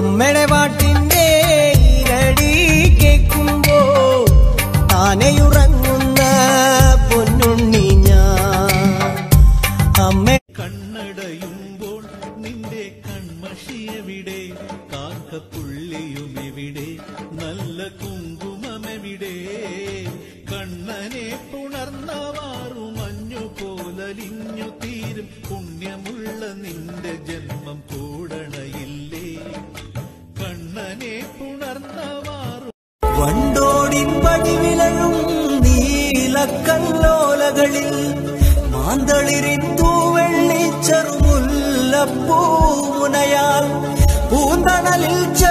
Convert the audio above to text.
അമ്മയുടെ പാട്ടിന്റെ ഇരടി കേൾക്കുമ്പോ താനെയുറങ്ങുന്ന പൊന്നുണ്ണി ഞാൻ അമ്മ കണ്ണടയുമ്പോൾ നിന്റെ കൺമഷിയെവിടെ കാക്കപ്പുള്ളിയുമെവിടെ നല്ല കുങ്കുമമെവിടെ കണ്ണനെ പുണർന്നവാറു മഞ്ഞു പോലലിഞ്ഞു തീരും പുണ്യമുള്ള നിന്റെ ജന്മം കൂടണയില്ലേ കണ്ണനെ പുണർന്നവാറു വണ്ടോടിൻ പടിവിലഴും നീലക്കല്ലോലകളിൽ മാന്തളിരിൻ തൂവെള്ളി ചെറുമുല്ലപ്പൂമുനയാൽ പൂന്തണലിൽ